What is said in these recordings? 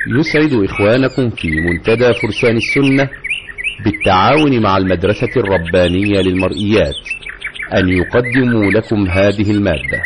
يسعد إخوانكم في منتدى فرسان السنة بالتعاون مع المدرسة الربانية للمرئيات أن يقدموا لكم هذه المادة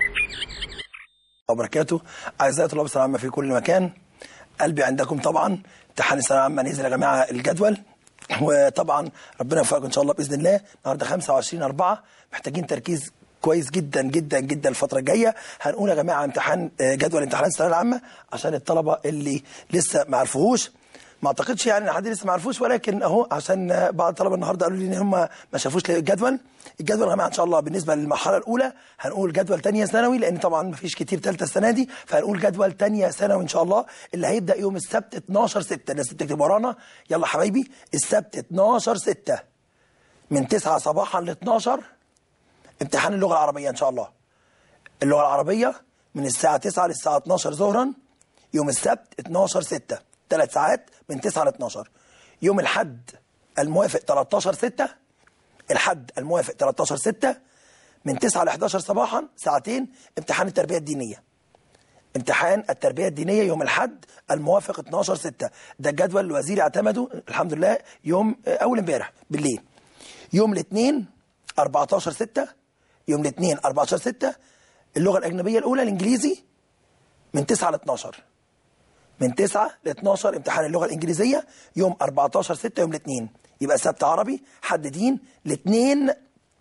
وبركاته أعزائي طلاب الثانوية العامة في كل مكان قلبي عندكم طبعا امتحان الثانوية العامة نزل يا جماعة الجدول وطبعا ربنا يوفقكم إن شاء الله بإذن الله النهارده 25 4 محتاجين تركيز كويس جدا جدا جدا الفترة الجاية هنقول يا جماعة امتحان جدول امتحانات الثانوية العامة عشان الطلبة اللي لسه ما عرفوهوش ما اعتقدش يعني ان حد لسه ما عرفوش ولكن اهو عشان بعض الطلبه النهارده قالوا لي ان هم ما شافوش الجدول الجدول يا جماعه ان شاء الله بالنسبه للمرحله الاولى هنقول جدول ثانيه ثانوي لان طبعا ما فيش كتير ثالثه السنه دي فهنقول جدول ثانيه ثانوي ان شاء الله اللي هيبدا يوم السبت 12 6 الناس بتكتب ورانا يلا حبايبي السبت 12 6 من 9 صباحا ل 12 امتحان اللغه العربيه ان شاء الله اللغه العربيه من الساعه 9 للساعه 12 ظهرا يوم السبت 12 6 ثلاث ساعات من 9 ل 12 يوم الحد الموافق 13 6 الحد الموافق 13 6 من 9 ل 11 صباحا ساعتين امتحان التربيه الدينيه امتحان التربيه الدينيه يوم الحد الموافق 12 6 ده الجدول اللي وزيري اعتمده الحمد لله يوم اول امبارح بالليل يوم الاثنين 14 6 يوم الاثنين 14 6 اللغه الاجنبيه الاولى الانجليزي من 9 ل 12 من 9 ل 12 امتحان اللغه الانجليزيه يوم 14 6 يوم الاثنين يبقى سبت عربي حد دين الاثنين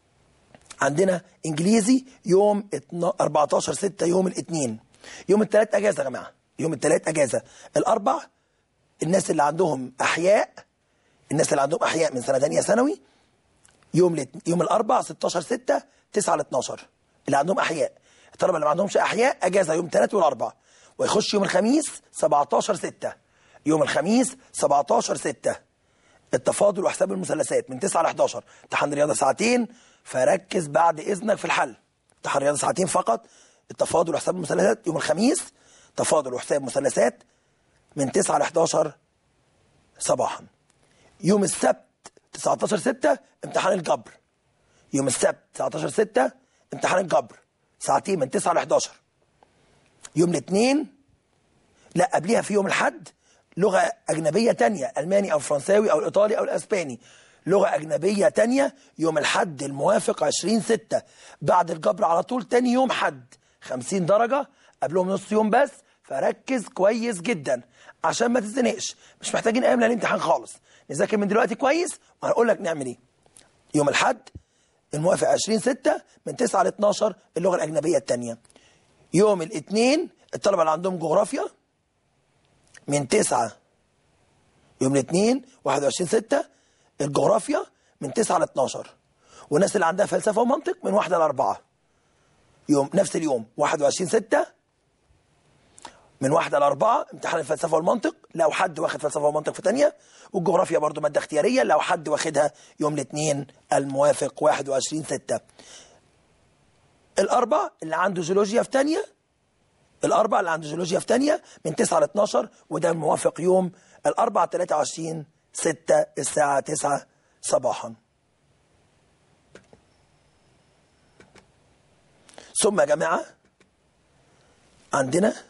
عندنا انجليزي يوم 14 6 يوم الاثنين يوم الثلاث اجازه يا جماعه يوم الثلاث اجازه الاربع الناس اللي عندهم احياء الناس اللي عندهم احياء من سنه ثانيه ثانوي يوم لت... يوم الاربع 16 6 9 ل 12 اللي عندهم احياء الطلبه اللي ما عندهمش احياء اجازه يوم الثلاث والاربع ويخش يوم الخميس 17 6 يوم الخميس 17 6 التفاضل وحساب المثلثات من 9 ل 11 امتحان رياضه ساعتين فركز بعد اذنك في الحل امتحان رياضه ساعتين فقط التفاضل وحساب المثلثات يوم الخميس تفاضل وحساب مثلثات من 9 ل 11 صباحا يوم السبت 19 6 امتحان الجبر يوم السبت 19 6 امتحان الجبر ساعتين من 9 ل 11 يوم الاثنين لا قبليها في يوم الحد لغة أجنبية تانية ألماني أو فرنساوي أو الإيطالي أو الأسباني لغة أجنبية تانية يوم الحد الموافق 20 6 بعد الجبر على طول تاني يوم حد 50 درجة قبلهم نص يوم بس فركز كويس جدا عشان ما تتزنقش مش محتاجين أيام للامتحان خالص نذاكر من دلوقتي كويس وهنقول لك نعمل إيه يوم الحد الموافق 20 6 من 9 ل 12 اللغة الأجنبية التانية يوم الاثنين الطلبة اللي عندهم جغرافيا من 9 يوم الاثنين 21 6 الجغرافيا من 9 ل 12 والناس اللي عندها فلسفة ومنطق من 1 ل 4 يوم نفس اليوم 21 6 من 1 ل 4 امتحان الفلسفة والمنطق لو حد واخد فلسفة ومنطق في ثانيه والجغرافيا برضو مادة اختيارية لو حد واخدها يوم الاثنين الموافق 21 6 الأربع اللي عنده جيولوجيا في تانية الأربع اللي عنده جيولوجيا في تانية من 9 ل 12 وده موافق يوم الأربع 23 6 الساعة 9 صباحا ثم يا جماعة عندنا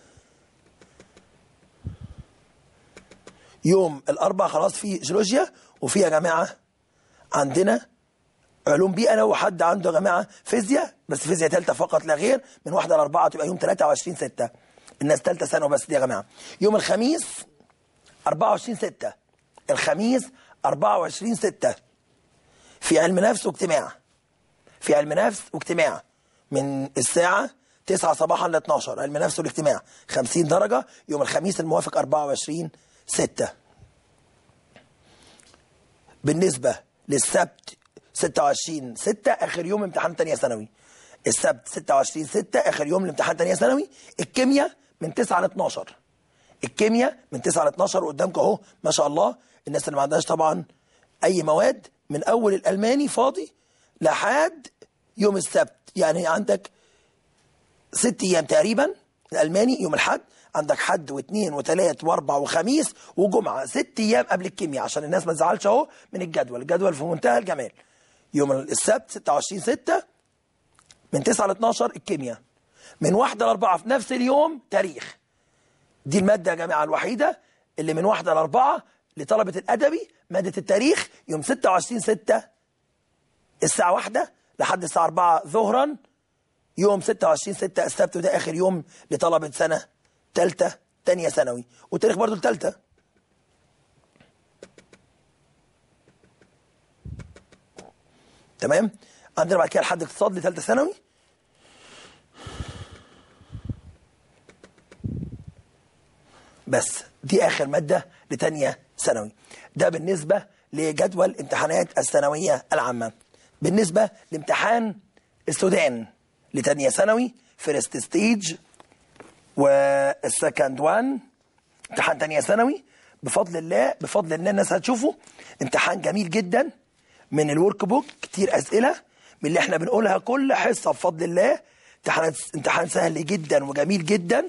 يوم الأربع خلاص في جيولوجيا وفي يا جماعة عندنا علوم بيئه لو حد عنده يا جماعه فيزياء بس فيزياء ثالثه فقط لا غير من 1 ل 4 تبقى يوم 23 6 الناس ثالثه ثانوي بس دي يا جماعه يوم الخميس 24 6 الخميس 24 6 في علم نفس واجتماع في علم نفس واجتماع من الساعه 9 صباحا ل 12 علم نفس والاجتماع 50 درجه يوم الخميس الموافق 24 6 بالنسبه للسبت 26 6 اخر يوم امتحان ثانيه ثانوي السبت 26 6 اخر يوم الامتحان ثانيه ثانوي الكيمياء من 9 ل 12 الكيمياء من 9 ل 12 قدامكم اهو ما شاء الله الناس اللي ما عندهاش طبعا اي مواد من اول الالماني فاضي لحد يوم السبت يعني عندك ست ايام تقريبا الالماني يوم الحد عندك حد واثنين وثلاث واربع وخميس وجمعه ست ايام قبل الكيمياء عشان الناس ما تزعلش اهو من الجدول الجدول في منتهى الجمال يوم السبت 26 6 من 9 ل 12 الكيمياء من 1 ل 4 في نفس اليوم تاريخ دي الماده يا جماعه الوحيده اللي من واحدة لأربعة لطلبة الأدبي مادة التاريخ يوم 26 6 الساعة واحدة لحد الساعة 4 ظهرا يوم 26 6 السبت وده آخر يوم لطلبة سنة تالتة تانية ثانوي والتاريخ برضو التالتة تمام عندنا بعد كده لحد اقتصاد لثالثه ثانوي بس دي اخر ماده لتانية ثانوي ده بالنسبه لجدول امتحانات الثانويه العامه بالنسبه لامتحان السودان لتانية ثانوي فيرست ستيج والسكند وان امتحان تانية ثانوي بفضل الله بفضل الله الناس هتشوفه امتحان جميل جدا من الورك بوك كتير اسئله من اللي احنا بنقولها كل حصه بفضل الله امتحان امتحان سهل جدا وجميل جدا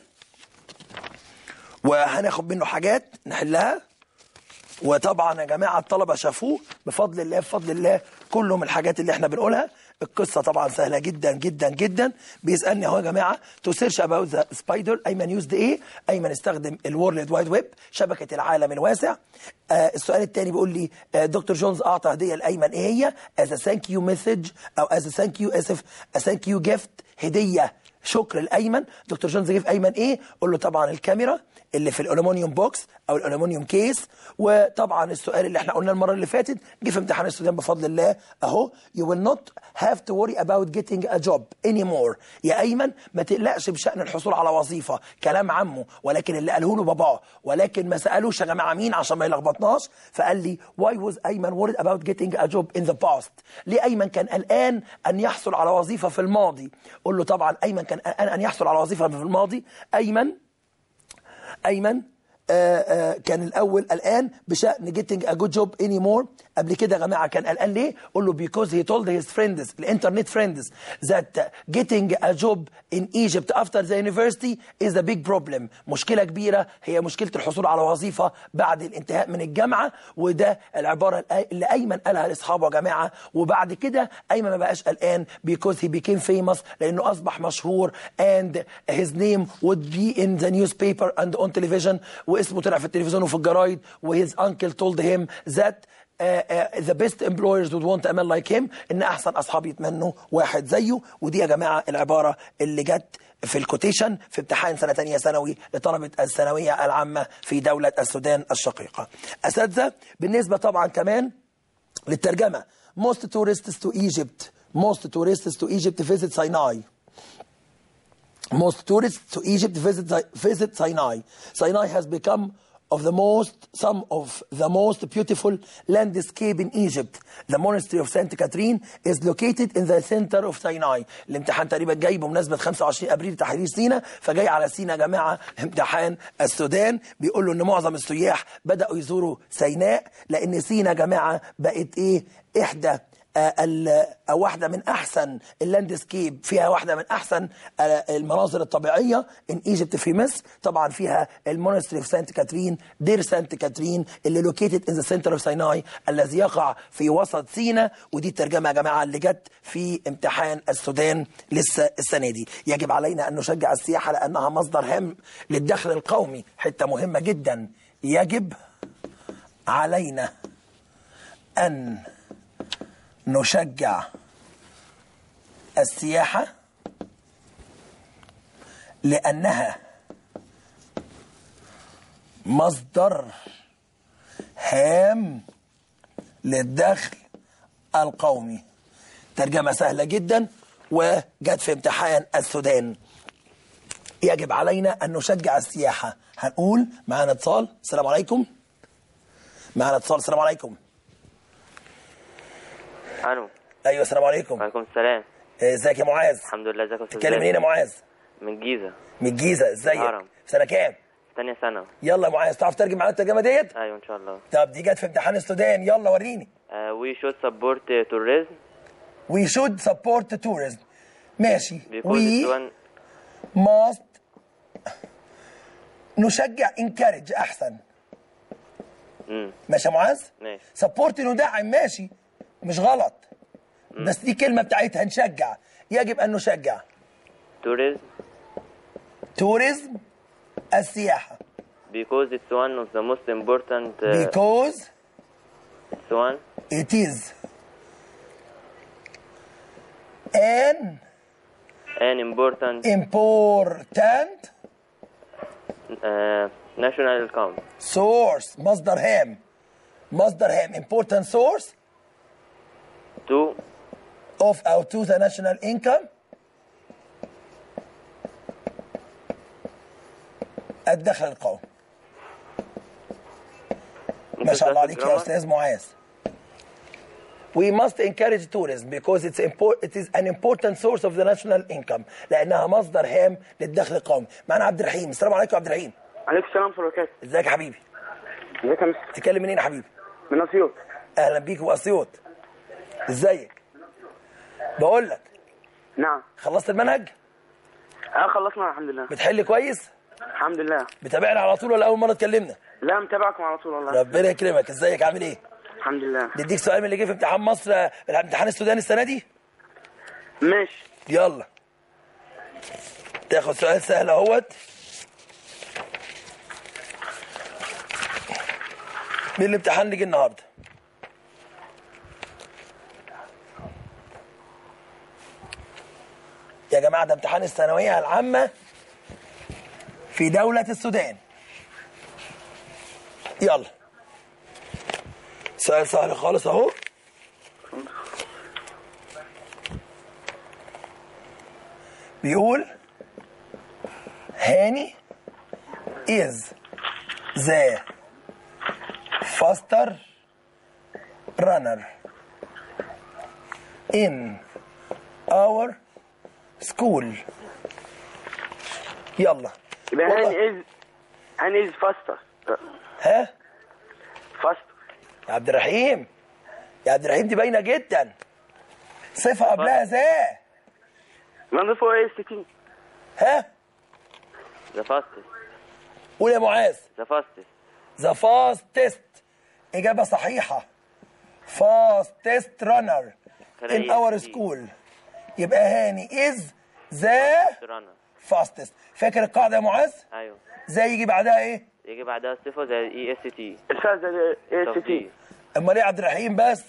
وهناخد منه حاجات نحلها وطبعا يا جماعه الطلبه شافوه بفضل الله بفضل الله كلهم الحاجات اللي احنا بنقولها القصه طبعا سهله جدا جدا جدا بيسالني اهو يا جماعه تو سيرش اباوت ذا سبايدر ايمن يوزد ايه ايمن استخدم الورلد وايد ويب شبكه العالم الواسع آه السؤال الثاني بيقول لي آه دكتور جونز اعطى هديه لايمن ايه هي از ثانك يو مسج او از ثانك يو اسف ثانك يو جيفت هديه شكر لايمن دكتور جونز جيف ايمن ايه قول له طبعا الكاميرا اللي في الالومنيوم بوكس او الالومنيوم كيس وطبعا السؤال اللي احنا قلنا المره اللي فاتت جه في امتحان السودان بفضل الله اهو you will not have to worry about getting a job anymore يا ايمن ما تقلقش بشان الحصول على وظيفه كلام عمه ولكن اللي قاله له باباه ولكن ما سالوش يا جماعه مين عشان ما يلخبطناش فقال لي why was ايمن worried about getting a job in the past ليه ايمن كان قلقان ان يحصل على وظيفه في الماضي قول له طبعا ايمن كان قلقان ان يحصل على وظيفه في الماضي ايمن ايمن آه آه كان الاول قلقان بشان getting a good job anymore قبل كده يا جماعه كان قلقان ليه؟ قول له because he told his friends الانترنت friends that getting a job in Egypt after the university is a big problem مشكله كبيره هي مشكله الحصول على وظيفه بعد الانتهاء من الجامعه وده العباره اللي ايمن قالها لاصحابه يا جماعه وبعد كده ايمن ما بقاش قلقان because he became famous لانه اصبح مشهور and his name would be in the newspaper and on television واسمه طلع في التلفزيون وفي الجرايد وhis uncle told him that uh, uh, the best employers would want a man like him ان احسن اصحاب يتمنوا واحد زيه ودي يا جماعه العباره اللي جت في الكوتيشن في امتحان سنه ثانيه ثانوي لطلبه الثانويه العامه في دوله السودان الشقيقه. اساتذه بالنسبه طبعا كمان للترجمه most tourists to Egypt most tourists to Egypt visit Sinai most tourists to Egypt visit, visit Sinai. Sinai has become of the most, some of the most beautiful landscape in Egypt. The monastery of Saint Catherine is located in the center of Sinai. الامتحان تقريبا جاي بمناسبة 25 أبريل تحرير سينا فجاي على سينا يا جماعة امتحان السودان بيقول له إن معظم السياح بدأوا يزوروا سيناء لأن سينا يا جماعة بقت إيه إحدى أو واحدة من أحسن اللاندسكيب فيها واحدة من أحسن المناظر الطبيعية إن إيجيبت في مصر طبعا فيها المونستري في سانت كاترين دير سانت كاترين اللي لوكيتد إن ذا سنتر أوف سيناي الذي يقع في وسط سينا ودي الترجمة يا جماعة اللي جت في امتحان السودان لسه السنة دي يجب علينا أن نشجع السياحة لأنها مصدر هام للدخل القومي حتة مهمة جدا يجب علينا أن نشجع السياحة لأنها مصدر هام للدخل القومي ترجمة سهلة جدا وجت في امتحان السودان يجب علينا أن نشجع السياحة هنقول معانا اتصال السلام عليكم معانا اتصال السلام عليكم الو ايوه السلام عليكم وعليكم السلام ازيك يا معاذ الحمد لله ازيك يا استاذ تتكلم منين يا معاذ من الجيزه من الجيزه ازيك الهرم. في سنه كام ثانيه ثانوي يلا يا معاذ تعرف ترجم معانا الترجمه ديت ايوه ان شاء الله طب دي جت في امتحان السودان يلا وريني وي شود سبورت توريزم we should support the tourism ماشي because we it's one must نشجع encourage احسن امم ماشي يا معاذ ماشي سبورت ندعم ماشي مش غلط بس دي كلمه بتاعتها نشجع يجب ان نشجع توريزم توريزم السياحه because it's one of the most important uh, because it's one it is an an important important uh, national account source مصدر هام مصدر هام important source to of or to the national income الدخل القومي ما شاء الله عليك يا استاذ معاذ We must encourage tourism because it's import, it is an important source of the national income لأنها مصدر هام للدخل القومي. معنا عبد الرحيم، السلام عليكم يا عبد الرحيم. عليكم السلام ورحمة الله وبركاته ازيك يا حبيبي؟ ازيك يا مستر تتكلم منين يا حبيبي؟ من اسيوط أهلا بيك وأسيوط. ازيك؟ بقول لك نعم خلصت المنهج؟ اه خلصنا الحمد لله بتحل كويس؟ الحمد لله بتابعنا على طول ولا أول مرة اتكلمنا؟ لا متابعكم على طول والله ربنا يكرمك، ازيك عامل إيه؟ الحمد لله نديك سؤال من اللي جه في امتحان مصر الامتحان السوداني السنة دي؟ ماشي يلا تاخد سؤال سهل اهوت مين الامتحان اللي جه النهارده يا جماعه ده امتحان الثانويه العامه في دوله السودان يلا سؤال سهل خالص اهو بيقول هاني is the faster runner in our school يلا يبقى والله. هاني از هاني از فاستر ها فاستر يا عبد الرحيم يا عبد الرحيم دي باينه جدا صفه قبلها ذا نضيفه اي اس تي ها the fastest قول يا معاذ the fastest ذا فاستست إجابة صحيحة فاستست رانر in Correct. our school يبقى هاني is ذا runner fastest فاكر القاعدة يا معاذ؟ ايوه زي يجي بعدها إيه؟ يجي بعدها الصفة زي اي اس تي الفاز اي اس تي أمال إيه يا عبد الرحيم بس؟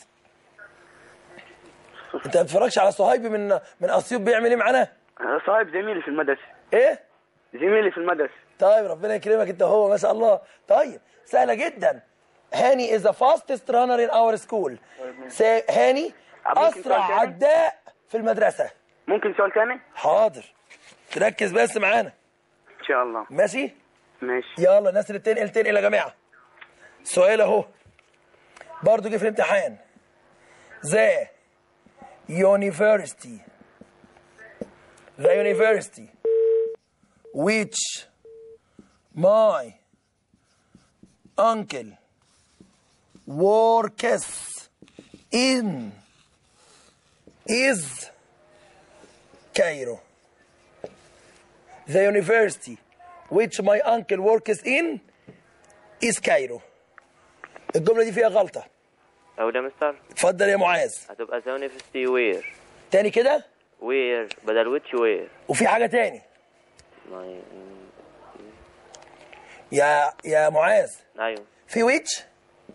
أنت ما بتتفرجش على صهيبي من من أسيوط بيعمل إيه معانا؟ صاحب زميلي في المدرسة إيه؟ زميلي في المدرسة طيب ربنا يكرمك أنت هو ما شاء الله طيب سهلة جدا هاني is the fastest runner in our school سا- هاني ممكن سؤال أسرع تاني؟ عداء في المدرسة ممكن سؤال تاني حاضر تركز بس معانا ان شاء الله ماشي ماشي يلا الناس اللي بتنقل تنقل يا جماعه سؤال اهو برضه جه في الامتحان ذا university the university which my uncle works in is Cairo the university which my uncle works in is Cairo الجملة دي فيها غلطة او ده مستر اتفضل يا معاذ هتبقى ذا يونيفرستي وير تاني كده وير بدل ويتش وير وفي حاجة تاني ما- يا يا معاذ ايوه في ويتش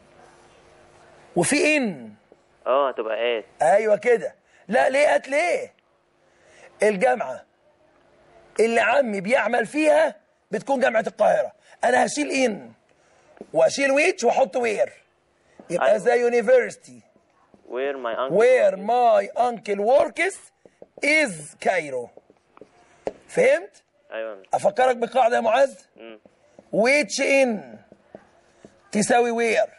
وفي ان اه هتبقى ات ايوه كده لا ليه قالت ليه الجامعة اللي عمي بيعمل فيها بتكون جامعة القاهرة انا هشيل ان واشيل ويتش واحط وير يبقى أيوة. ذا يونيفرستي وير ماي انكل where my uncle works is Cairo فهمت؟ ايوه أفكرك بقاعدة يا معاذ مم. which in تساوي where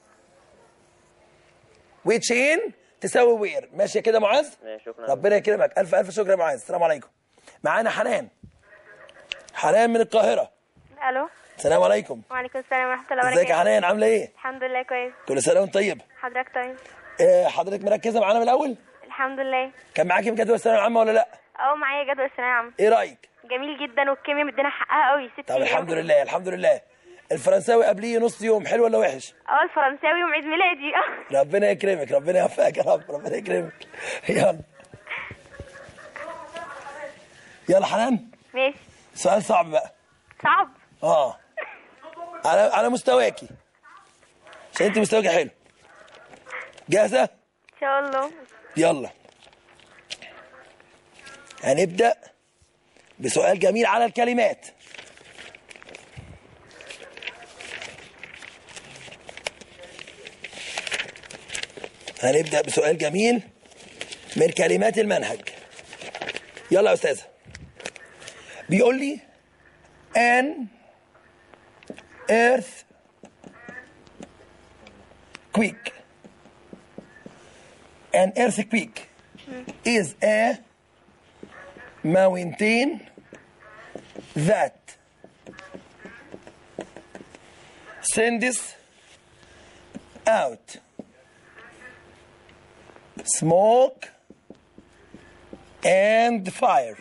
which in تساوي where ماشي كده يا معاذ؟ ماشي شكرا ربنا يكرمك ألف ألف شكر يا معاذ السلام عليكم معانا حنان حنان من القاهرة الو السلام عليكم وعليكم السلام ورحمه الله ازيك يا وبركاته حنان عاملة إيه؟ الحمد لله كويس كل سنة وأنت طيب حضرتك طيب آه، حضرتك مركزة معانا من الأول؟ الحمد لله كان معاكي في جدول الثانوية العامة ولا لأ؟ اه معايا جدول الثانويه العامه إيه رأيك؟ جميل جدا والكيمياء مدينا حقها قوي ست طب أيام. الحمد لله الحمد لله الفرنساوي قبليه نص يوم حلو ولا وحش اه الفرنساوي وعيد ميلادي ربنا يكرمك ربنا يوفقك يا رب ربنا يكرمك يلا يلا حنان ماشي سؤال صعب بقى صعب اه على على مستواكي عشان انت مستواكي حلو جاهزه ان شاء الله يلا هنبدا بسؤال جميل على الكلمات هنبدا بسؤال جميل من كلمات المنهج يلا يا استاذه بيقول لي an earth quick an earthquake is a mountain that sends out smoke and fire.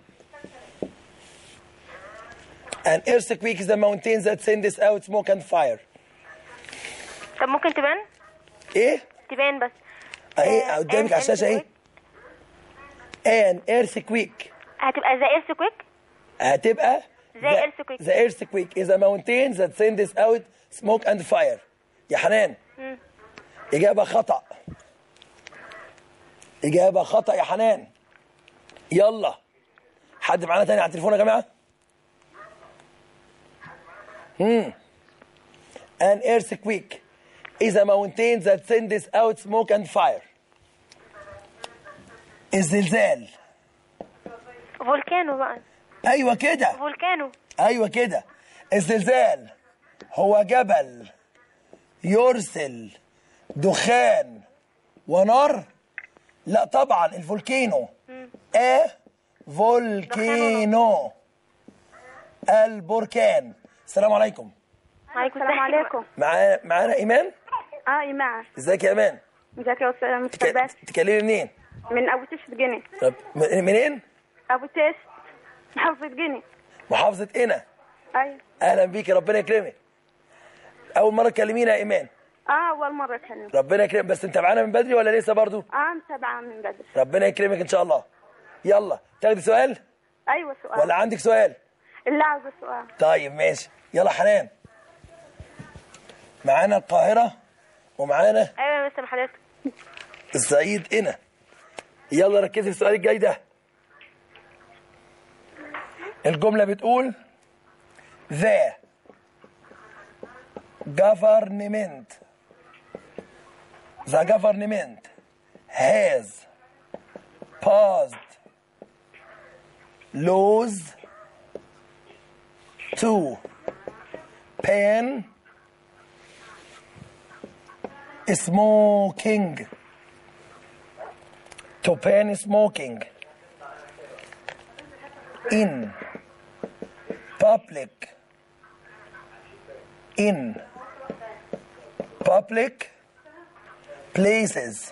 An earthquake is a mountain that sends out smoke and fire. طب ممكن تبان ايه؟ تبان بس اهي آه، قدامك an على الشاشه اهي. An earthquake هتبقى زي ايرثكويك هتبقى زي the- earthquake. The earthquake is a mountain that sends out smoke and fire. يا حنان إجابة خطأ إجابة خطأ يا حنان يلا حد معانا تاني على التليفون يا جماعة؟ Hmm. An earthquake is a mountain that sends out smoke and fire. الزلزال فولكانو بقى ايوه كده فولكانو ايوه كده الزلزال هو جبل يرسل دخان ونار لا طبعا الفولكينو ا فولكينو البركان السلام عليكم عليكم السلام عليكم معانا معانا ايمان اه ايمان ازيك يا ايمان ازيك يا استاذ تك- مستر باسم تكلمي منين من ابو تيش جني طب من- منين ابو تيش محافظة جني محافظه قنا ايوه اهلا بيكي ربنا يكرمك اول مره تكلمينا يا ايمان اه اول مرة كلمة ربنا يكرمك بس انت معانا من بدري ولا لسه برضو اه متابعة من بدري ربنا يكرمك ان شاء الله يلا تاخدي سؤال ايوه سؤال ولا عندك سؤال اللي عاوزة سؤال طيب ماشي يلا حنان معانا القاهرة ومعانا ايوه يا مستر حضرتك الصعيد هنا يلا ركزي في السؤال الجاي ده الجملة بتقول the government the government has passed laws to ban smoking to ban smoking in public in public places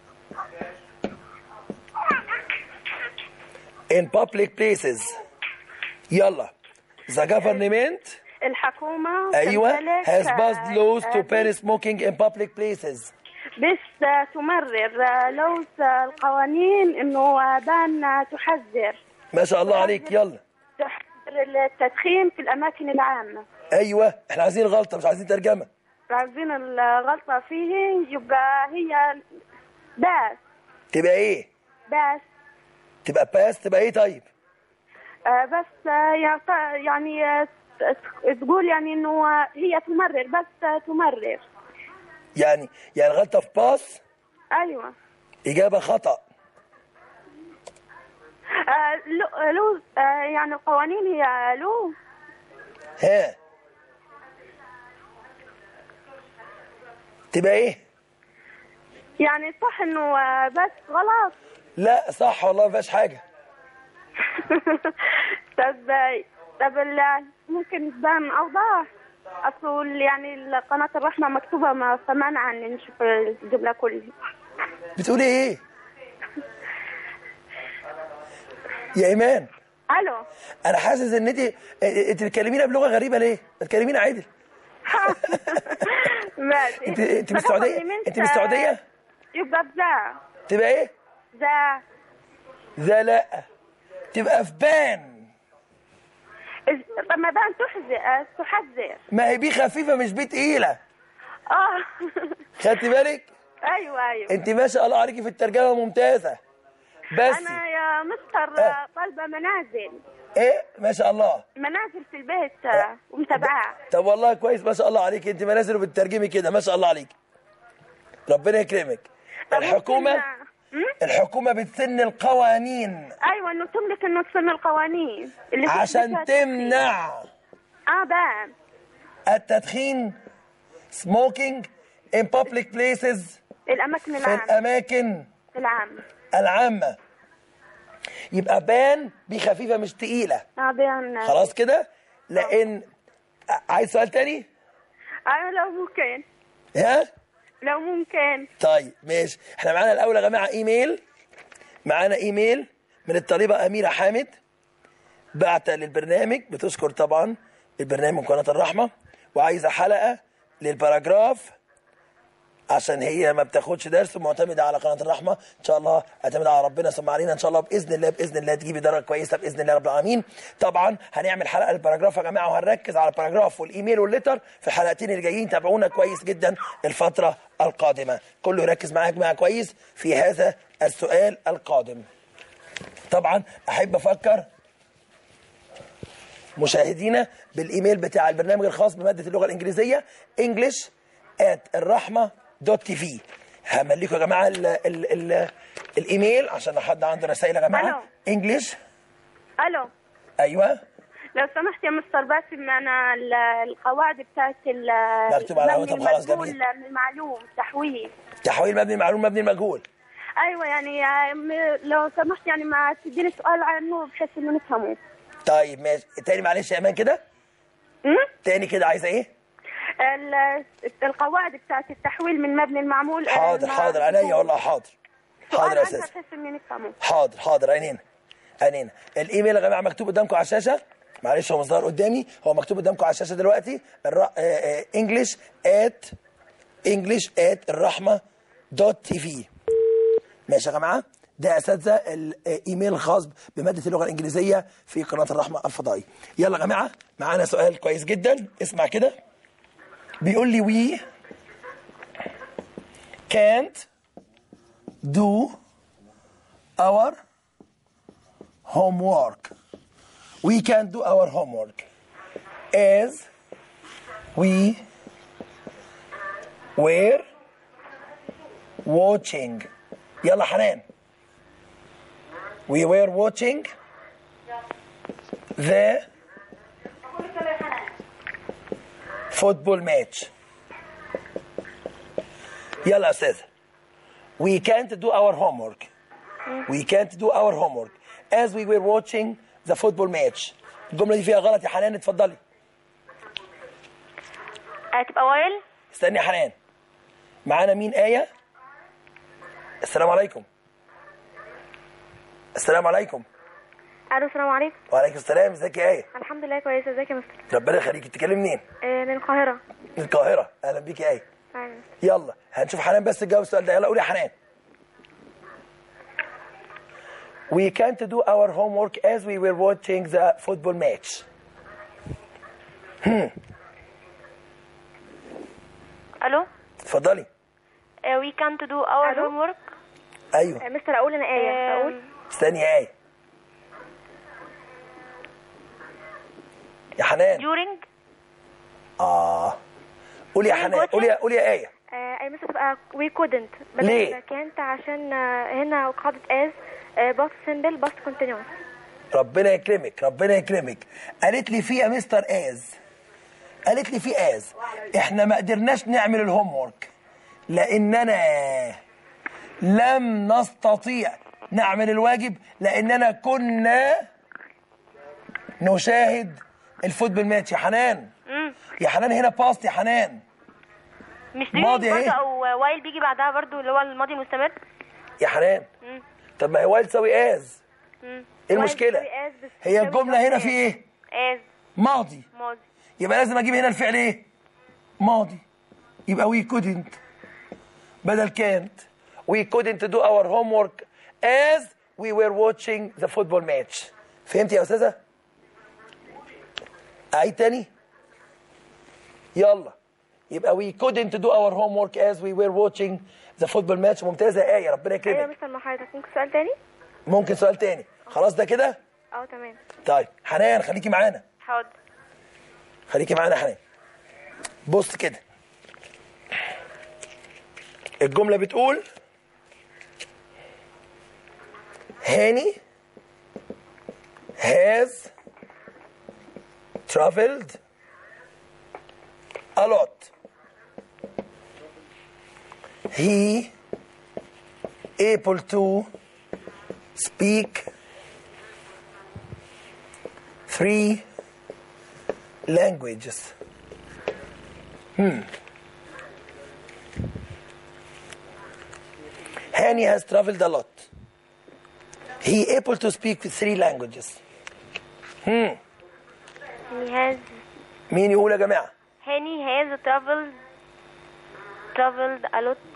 in public places يلا the government الحكومة ايوه تمتلك، has آه، passed laws to آه، ban smoking in public places بس آه، تمرر آه، لوز آه، القوانين انه آه، بان آه، تحذر ما شاء الله عليك يلا تحذر التدخين في الاماكن العامة ايوه احنا عايزين غلطه مش عايزين ترجمه عايزين الغلطة فيه يبقى هي باس تبقى ايه باس تبقى باس تبقى ايه طيب آه، بس آه، يعط- يعني آه، ت- تقول يعني انه آه، هي تمرر بس آه، تمرر يعني يعني غلطه في باس ايوه اجابه خطا آه، لو لو آه، يعني القوانين هي لو ها تبقى ايه يعني صح انه آه، بس غلط لا صح والله ما فيهاش حاجه طب آه، طب ال- ممكن تبان اوضح اصل يعني قناة الرحمة مكتوبة ما فمنع ان نشوف الجملة كلها بتقولي ايه يا ايمان الو انا حاسس ان انت انت بتكلمينا بلغه غريبه ليه ما تكلمينا عدل ماشي انت انت من طب السعوديه كلمنت، انت من السعوديه آه، يبقى بذا تبقى ايه ذا ذا لا تبقى في بان إز- طب ما بان تحزر تحذر ما هي بي خفيفه مش بي تقيله اه خدتي بالك ايوه ايوه انت ما شاء الله عليكي في الترجمه ممتازه بس انا يا مستر آه. طالبه منازل ايه ما شاء الله منازل في البيت آه، ومتابعه طب والله كويس ما شاء الله عليك انت منازل وبتترجمي كده ما شاء الله عليك ربنا يكرمك طب الحكومه ممكن- مم؟ الحكومه بتسن القوانين ايوه انه تملك انه تسن القوانين اللي عشان تثبتها تمنع اه بان التدخين smoking in public places الاماكن في العامه الاماكن العامه العامه يبقى بان دي خفيفه مش تقيله اه بان خلاص كده لان عايز سؤال تاني آه لو ممكن ها لو ممكن طيب ماشي احنا معانا الاول يا جماعه ايميل معانا ايميل من الطالبه اميره حامد بعت للبرنامج بتشكر طبعا البرنامج قناه الرحمه وعايزه حلقه للباراجراف عشان هي ما بتاخدش درس ومعتمده على قناه الرحمه ان شاء الله اعتمد على ربنا ثم علينا ان شاء الله باذن الله باذن الله تجيبي درجه كويسه باذن الله رب العالمين طبعا هنعمل حلقه للباراجراف يا جماعه وهنركز على الباراجراف والايميل والليتر في الحلقتين اللي جايين تابعونا كويس جدا الفتره القادمه كله يركز معايا يا جماعه كويس في هذا السؤال القادم طبعا احب افكر مشاهدينا بالايميل بتاع البرنامج الخاص بماده اللغه الانجليزيه انجلش at الرحمه دوت تي في همليكم يا جماعه ال ال ال الايميل عشان لو حد عنده رسائل يا جماعه ألو. انجلش الو ايوه لو سمحت يا مستر باسم انا ال- القواعد بتاعت ال- مكتوب على المبني الهوا، طب خلاص المجهول جميل. من المعلوم تحويل تحويل مبني المعلوم مبني المجهول ايوه يعني آه، م- لو سمحت يعني ما تديني سؤال عنه بحيث انه نفهمه طيب ماشي تاني معلش يا ايمان كده أمم؟ تاني كده عايزه ايه ال- القواعد بتاعت التحويل من مبني المعمول آه، حاضر مع- حاضر عينيا والله حاضر سؤال حاضر يا عنها استاذ بحيث اني نفهمه حاضر حاضر عينينا عينينا الايميل يا جماعه مكتوب قدامكم على الشاشه معلش هو مش ظاهر قدامي هو مكتوب قدامكم على الشاشه دلوقتي انجلش ات انجلش ات الرحمه دوت تي في ماشي يا جماعه ده يا اساتذه الايميل الخاص بماده اللغه الانجليزيه في قناه الرحمه الفضائيه يلا يا جماعه معانا سؤال كويس جدا اسمع كده بيقول لي وي can't do our homework. We can do our homework as we were watching. يلا حنان. We were watching the football match. يلا يا استاذ. We can't do our homework. We can't do our homework as we were watching the football match. الجملة دي فيها غلط يا حنان اتفضلي. هتبقى وايل استني يا حنان. معانا مين آية؟ السلام عليكم. السلام عليكم. الو السلام عليكم وعليكم السلام ازيك يا آية؟ الحمد لله كويسه ازيك يا مستر ربنا يخليكي تتكلمي منين؟ آه، من القاهره من القاهرة. أهلا بيك يا آية. أيوة. يلا هنشوف حنان بس تجاوب السؤال ده يلا قولي يا حنان. We can't do our homework as we were watching the football match. الو اتفضلي. وي كانت دو اور ألو؟ هوم ورك ايوه مستر اقول انا ايه اقول استني يا آية. يا حنان during اه قولي يا During حنان watching? قولي يا قولي يا آية اي مستر تبقى وي كودنت ليه؟ كانت عشان آه، هنا قاعده از باست سمبل باست كونتينيوس ربنا يكرمك ربنا يكرمك قالت لي في يا مستر از قالت لي في از احنا ما قدرناش نعمل الهوم ورك لاننا لم نستطيع نعمل الواجب لاننا كنا نشاهد الفوتبول ماتش يا حنان يا حنان هنا باست يا حنان مش ماضي during برضه إيه؟ او وايل بيجي بعدها برضه اللي هو الماضي المستمر يا حنان طب ما هي وايل تساوي از ايه المشكله تساوي as بس هي تساوي الجمله هنا just في ايه از ماضي ماضي يبقى لازم اجيب هنا الفعل ايه ماضي يبقى we couldn't بدل can't we couldn't do our homework as we were watching the football match فهمت يا استاذه اعيد تاني يلا يبقى we couldn't do our homework as we were watching the football match ممتازه يا ايه ربنا ايوه يكرمك مستر مع حضرتك ممكن سؤال تاني ممكن سؤال تاني خلاص ده كده اه تمام طيب حنان خليكي معانا حاضر خليكي معانا يا حنان بص كده الجملة بتقول هاني has traveled a lot. He able to speak three languages. Hani has traveled a lot. He able to speak three languages. he has مين يقول يا جماعة؟ Henny has traveled traveled a lot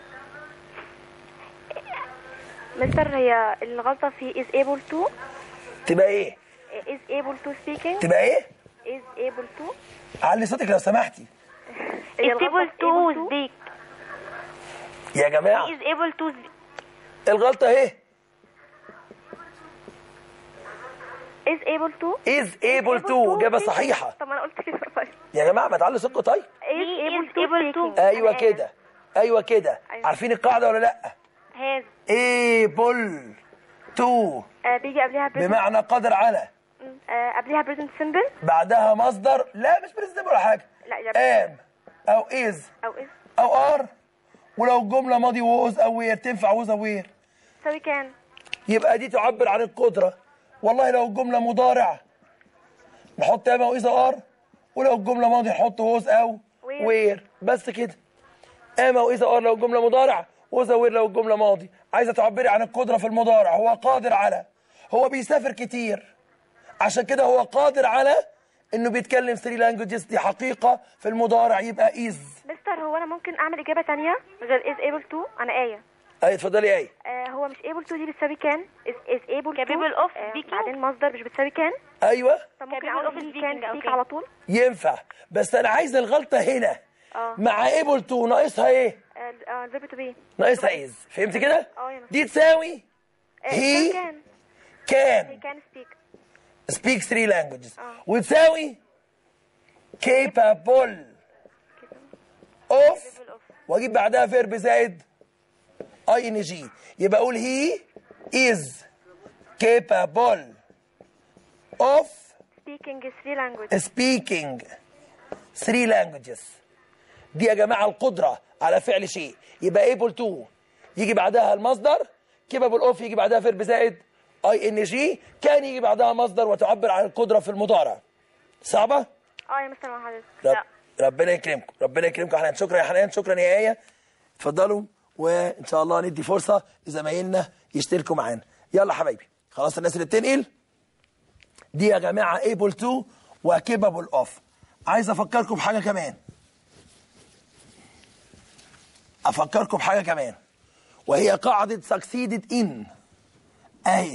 مستر هي الغلطة في is able to تبقى ايه؟ is able to speaking تبقى ايه؟ is able to علي صوتك لو سمحتي. is able to speak يا جماعة is able to الغلطة اهي. is able to is able to إجابة صحيحة. طب ما انا قلت كده طيب يا جماعة ما تعلي صوتكم طيب. is able to ايوه كده. ايوه كده. أيوة. عارفين القاعدة ولا لأ؟ has able to آه، بيجي قبلها present بمعنى قادر على آه، قبلها present simple بعدها مصدر لا مش بريزم ولا حاجة. لا يا am أو is او is أو are ولو الجملة ماضي was أو were تنفع was أو were. تساوي كان يبقى دي تعبر عن القدرة والله لو الجملة مضارع نحط اما واذا ار ولو الجملة ماضي نحط ووز او وير. وير بس كده اما واذا ار لو الجملة مضارع وذا وير لو الجملة ماضي عايزة تعبري عن القدرة في المضارع هو قادر على هو بيسافر كتير عشان كده هو قادر على انه بيتكلم 3 لانجوجز دي حقيقة في المضارع يبقى از مستر هو انا ممكن اعمل اجابه تانية غير is able to انا ايه اي اتفضلي يا ايه آه هو مش able to دي بتساوي كان is, is able to Capable of آه speaking. بعدين مصدر مش بتساوي كان ايوه طب ممكن Capable اقول of في speaking، كان أوكي. speak على طول ينفع بس انا عايز الغلطة هنا اه مع ايبل تو ناقصها ايه اه اه الفيرب تو بي ناقصها از فهمت كده اه يا مستر. دي تساوي هي كان كان كان speak speak three languages آه. وتساوي capable of واجيب بعدها فيرب زائد اي ان جي يبقى اقول he is capable of speaking three language speaking three languages دي يا جماعة القدرة على فعل شيء يبقى able to يجي بعدها المصدر capable of يجي بعدها فيرب زائد اي ان جي كان يجي بعدها مصدر وتعبر عن القدرة في المضارع صعبة؟ اه يا مستر مع حضرتك رب ربنا يكرمكم ربنا يكرمكم يا حنان شكرا يا حنان شكرا يا ايه اتفضلوا وان شاء الله ندي فرصه لزمايلنا يشتركوا معانا يلا حبايبي خلاص الناس اللي بتنقل دي يا جماعه able to وكيبابل اوف عايز افكركم بحاجه كمان افكركم بحاجه كمان وهي قاعده succeeded in اهي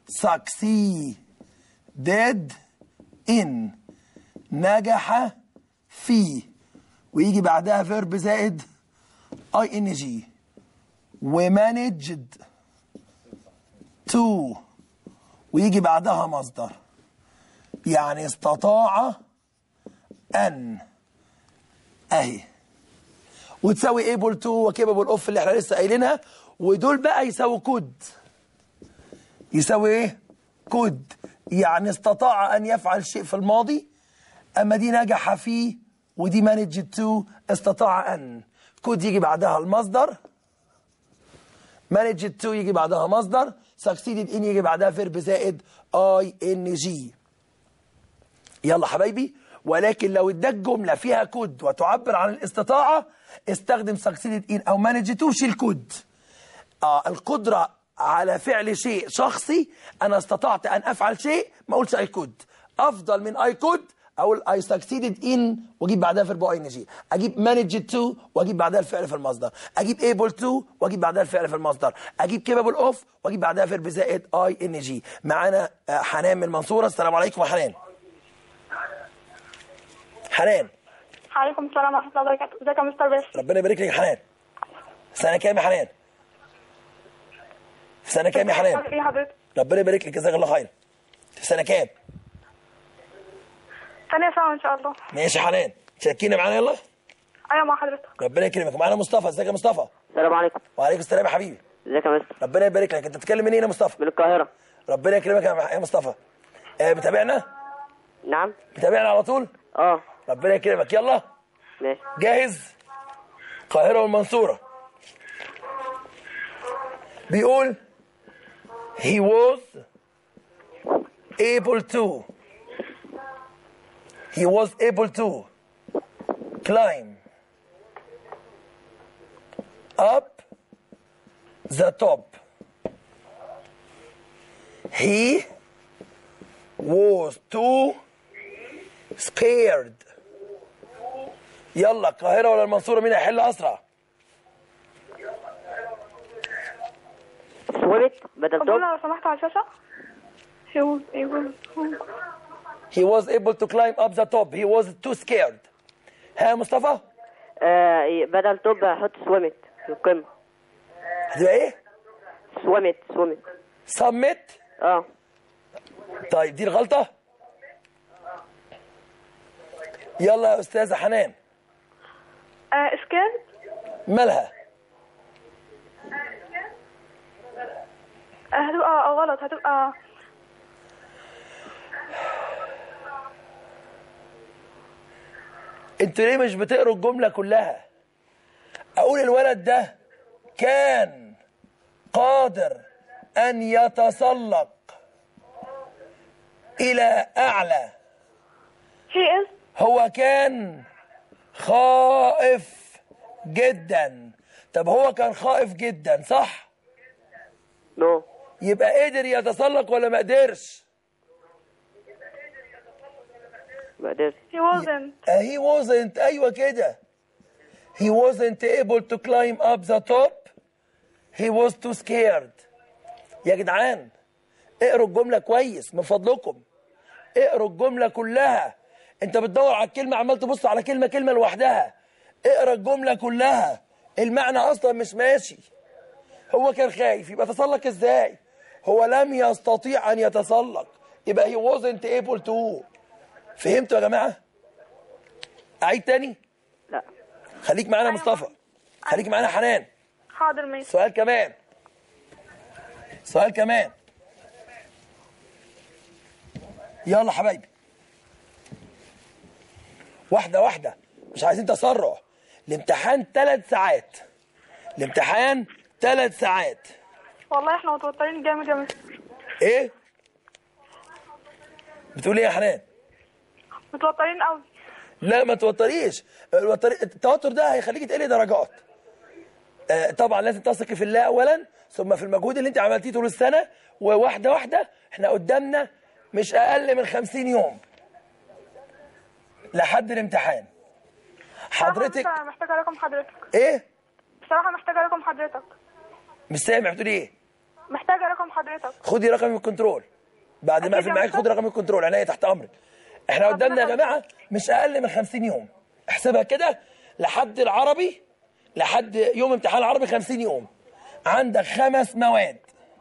succeeded in نجح فيه ويجي بعدها فيرب زائد اي ان جي ومانجد تو ويجي بعدها مصدر يعني استطاع ان اهي وتساوي able to وكيبل اوف اللي احنا لسه قايلينها ودول بقى يساوي كود يساوي ايه كود يعني استطاع ان يفعل شيء في الماضي اما دي نجح فيه ودي مانجد تو استطاع ان كود يجي بعدها المصدر مانجد تو يجي بعدها مصدر succeeded ان يجي بعدها فيرب زائد اي ان جي يلا حبايبي ولكن لو اداك جمله فيها كود وتعبر عن الاستطاعه استخدم succeeded in او managed to وشيل كود آه القدره على فعل شيء شخصي انا استطعت ان افعل شيء ما اقولش اي كود افضل من اي كود اقول اي succeeded in واجيب بعدها فيرب اي ان جي اجيب managed to واجيب بعدها الفعل في المصدر اجيب able to واجيب بعدها الفعل في المصدر اجيب capable of واجيب بعدها فيرب زائد اي ان جي معانا آه، حنان من المنصوره السلام عليكم يا حنان حنان عليكم السلام ورحمة الله وبركاته ازيك يا مستر باسم ربنا يبارك لك يا حنان سنه كام يا حنان في سنه كام يا حنان ايه حضرتك ربنا يبارك لك جزاك الله خير في سنه كام ثانية سنة ان شاء الله ماشي يا حنان شاركينا معانا يلا ايوه مع حضرتك ربنا يكرمك معانا مصطفى ازيك يا مصطفى السلام عليكم وعليكم السلام يا حبيبي ازيك يا مستر ربنا يبارك لك انت بتتكلم منين يا مصطفى من القاهرة ربنا يكرمك يا يا مصطفى آه بتابعنا نعم بتابعنا على طول اه ربنا يكرمك يلا ماشي جاهز القاهرة والمنصورة بيقول he was able to he was able to climb up the top he was too scared يلا القاهرة ولا المنصورة مين هيحل أسرع؟ سويت بدل طب توب لو سمحت على الشاشة he was able to He was able to climb up the top. He was too scared. ها يا مصطفى؟ آه بدل توب هحط سويمت في القمة هتبقى إيه؟ سويمت سويمت submit اه طيب دي الغلطة؟ يلا يا أستاذة حنان آه اسكان مالها؟ آه هتبقى غلط هتبقى انتوا ليه مش بتقروا الجملة كلها؟ أقول الولد ده كان قادر أن يتسلق إلى أعلى he is هو كان خائف جدا طب هو كان خائف جدا صح نو يبقى قدر يتسلق ولا ما قدرش ما قدرت he wasn't he wasn't ايوه كده he wasn't able to climb up the top he was too scared يا جدعان اقروا الجملة كويس من فضلكم اقروا الجملة كلها انت بتدور على الكلمة عمال تبص على كلمة كلمة لوحدها اقرا الجملة كلها المعنى اصلا مش ماشي هو كان خايف يبقى تسلق ازاي هو لم يستطيع ان يتسلق يبقى he wasn't able to فهمتوا يا جماعة اعيد تاني لا خليك معانا مصطفى خليك معانا حنان حاضر ماشي سؤال كمان سؤال كمان يلا حبايبي واحدة واحدة مش عايزين تسرع الامتحان ثلاث ساعات الامتحان ثلاث ساعات والله احنا متوترين جامد يا مستر ايه بتقول ايه يا حنان متوترين قوي لا ما توتريش الوتر- التوتر ده هيخليكي تقلي درجات آه، طبعا لازم تثقي في الله اولا ثم في المجهود اللي انت عملتيه طول السنه وواحده واحده احنا قدامنا مش اقل من 50 يوم لحد الامتحان حضرتك بصراحة محتاجة رقم حضرتك ايه بصراحة محتاجة رقم حضرتك مش سامع بتقولي ايه محتاجة رقم حضرتك خدي رقم الكنترول بعد ما أكيد اقفل يا معاك مستر. خدي رقم الكنترول عينيا تحت امرك احنا ربنا قدامنا يا يخليك. جماعه مش اقل من 50 يوم احسبها كده لحد العربي لحد يوم امتحان العربي 50 يوم عندك خمس مواد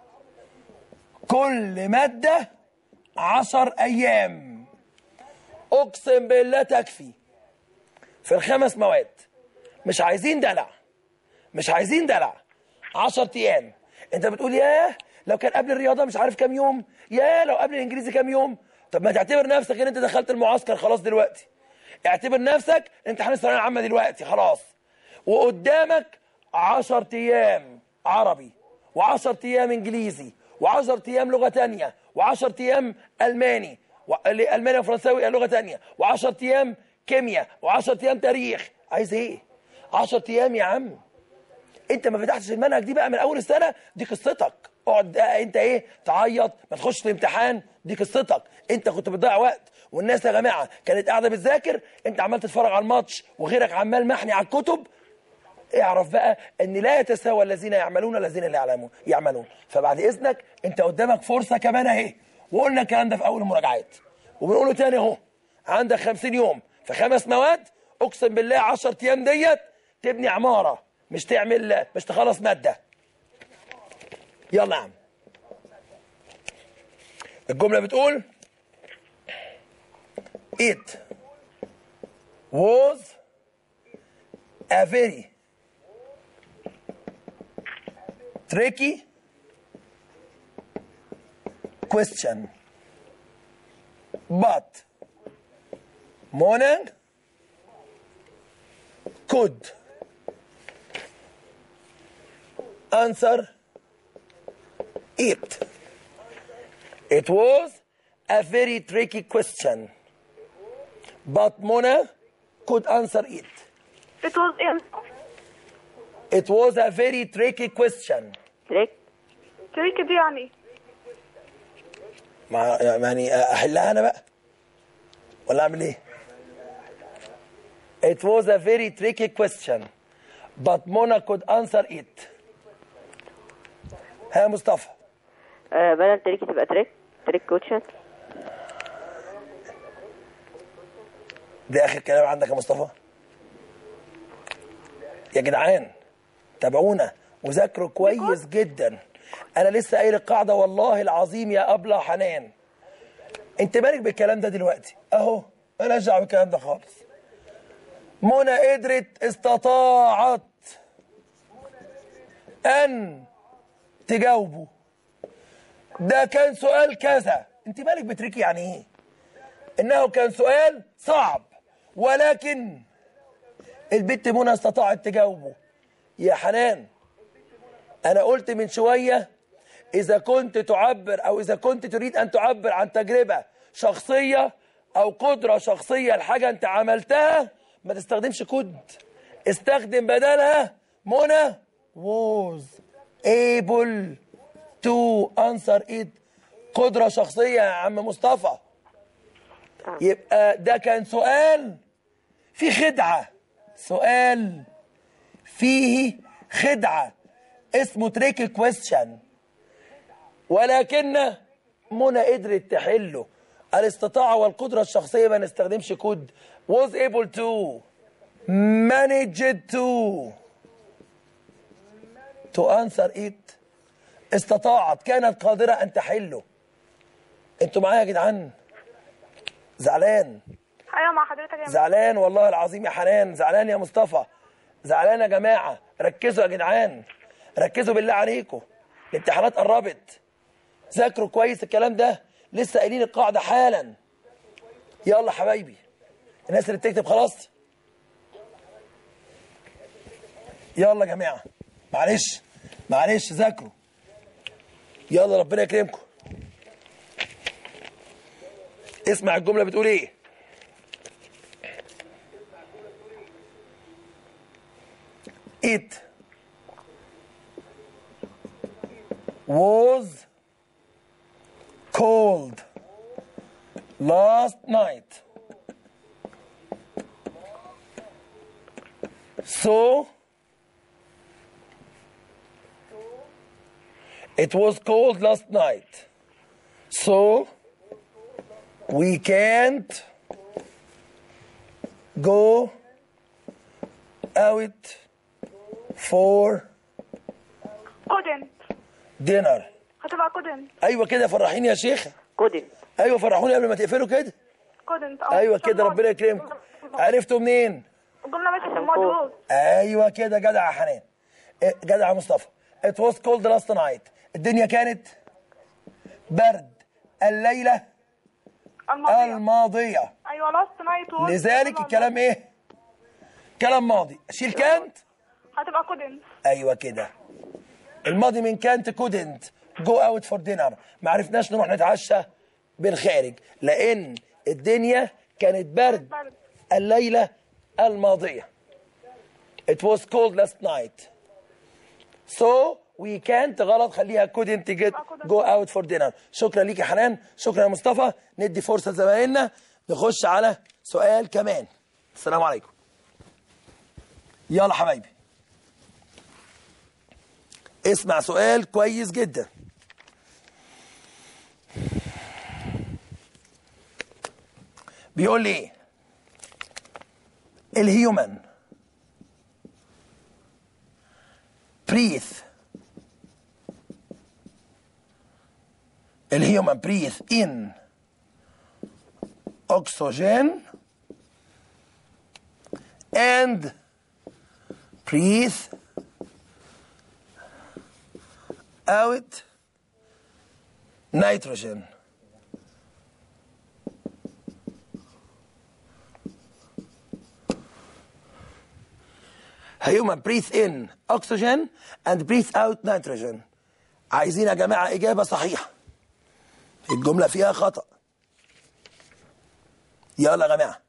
كل ماده 10 ايام اقسم بالله تكفي في الخمس مواد مش عايزين دلع مش عايزين دلع 10 ايام انت بتقول ياه لو كان قبل الرياضه مش عارف كام يوم ياه لو قبل الانجليزي كام يوم طب ما تعتبر نفسك ان انت دخلت المعسكر خلاص دلوقتي اعتبر نفسك امتحان الثانويه العامه دلوقتي خلاص وقدامك 10 ايام عربي و10 ايام انجليزي و10 ايام لغه تانية و10 ايام الماني و- الماني وفرنساوي لغه تانية و10 ايام كيمياء و10 ايام تاريخ عايز ايه 10 ايام يا عم انت ما فتحتش المنهج دي بقى من اول السنه دي قصتك اقعد بقى انت ايه تعيط ما تخش الامتحان دي قصتك انت كنت بتضيع وقت والناس يا جماعه كانت قاعده بتذاكر انت عمال تتفرج على الماتش وغيرك عمال محني على الكتب اعرف بقى ان لا يتساوى الذين يعملون الذين لا يعلمون يعملون فبعد اذنك انت قدامك فرصه كمان اهي وقلنا الكلام ده في اول المراجعات وبنقوله تاني اهو عندك 50 يوم في خمس مواد اقسم بالله 10 ايام ديت تبني عماره مش تعمل مش تخلص ماده يلا يا عم الجمله بتقول it was a very tricky question but Mona could answer it. It was a very tricky question, but Mona could answer it. It was in It was a very tricky question. تريك شريكة دي يعني مع يعني احلها انا بقى ولا اعمل ايه؟ It was a very tricky question, but Mona could answer it. ها يا مصطفى آه بدل تريكي تبقى تريك تريك كوتشن ده اخر كلام عندك يا مصطفى يا جدعان تابعونا وذاكروا كويس جدا انا لسه قايل القاعده والله العظيم يا ابله حنان انت مالك بالكلام ده دلوقتي اهو مالهاش دعوه بالكلام ده خالص منى قدرت استطاعت ان تجاوبه ده كان سؤال كذا انت مالك بتريكي يعني ايه انه كان سؤال صعب ولكن البت منى استطاعت تجاوبه يا حنان انا قلت من شويه اذا كنت تعبر او اذا كنت تريد ان تعبر عن تجربه شخصيه او قدره شخصيه لحاجه انت عملتها ما تستخدمش كود استخدم بدلها منى was able to answer it قدره شخصيه يا عم مصطفى يبقى ده كان سؤال في خدعة سؤال فيه خدعة اسمه تريكي كويستشن ولكن منى قدرت تحله الاستطاعة والقدرة الشخصية ما نستخدمش كود was able to managed to to answer it استطاعت كانت قادرة أن تحله انتوا معايا يا جدعان زعلان ايوه مع حضرتك يا زعلان والله العظيم يا حنان زعلان يا مصطفى زعلان يا جماعة ركزوا يا جدعان ركزوا بالله عليكم الامتحانات قربت ذاكروا كويس الكلام ده لسه قايلين القاعدة حالا يلا حبايبي الناس اللي بتكتب خلاص يلا يا جماعة معلش معلش ذاكروا يلا ربنا يكرمكم اسمع الجملة بتقول ايه it was cold last night. So it was cold last night. So we can't go out for couldn't dinner هتبقى couldn't ايوه كده فرحيني يا شيخه كودن ايوه فرحوني قبل ما تقفلوا كده couldn't اه ايوه عشان كده الماضي. ربنا يكرمكم عرفتوا منين الجملة ماشية في عشان الماضي فوق. was ايوه كده جدع يا حنان إيه، جدع يا مصطفى it was cold last night الدنيا كانت برد الليله الماضية الماضيه ايوه last night was لذلك الكلام ايه كلام ماضي شيل كانت هتبقى couldn't ايوه كده الماضي من كانت كودنت جو اوت فور دينر ما عرفناش نروح نتعشى بالخارج لان الدنيا كانت برد برد. الليله الماضيه it was cold last night so we can't غلط خليها couldn't get go out for dinner شكرا ليك يا حنان شكرا يا مصطفى ندي فرصه لزمايلنا نخش على سؤال كمان السلام عليكم يلا حبايبي اسمع سؤال كويس جدا بيقول لي ايه الهيومن breathe الهيومن breathe in oxygen and breathe out nitrogen human breathe in oxygen and breathe out nitrogen عايزين يا جماعة إجابة صحيحة الجملة فيها خطأ يلا يا جماعة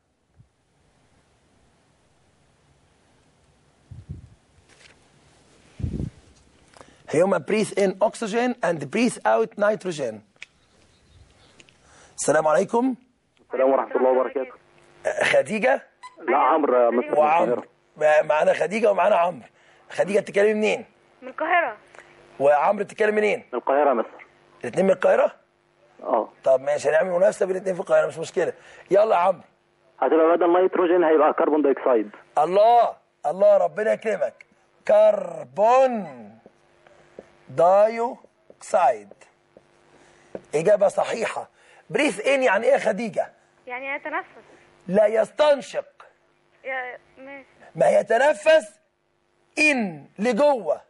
human breathe in oxygen and breathe out nitrogen السلام عليكم السلام ورحمة الله وبركاته خديجة لا عمرو مصر من وعمرو القاهرة. مع- معانا خديجة ومعانا عمرو خديجة بتتكلمي منين من القاهرة وعمرو بتتكلم منين من القاهرة مصر الاثنين من القاهرة اه طب ماشي هنعمل منافسة بين الاثنين في القاهرة مش مشكلة يلا يا عمرو هتبقى بدل نيتروجين هيبقى كربون دايوكسيد الله الله ربنا يكرمك كربون دايوكسيد إجابة صحيحة بريث إن يعني إيه يا خديجة؟ يعني أتنفس لا يستنشق يا ماشي ما يتنفس إن لجوه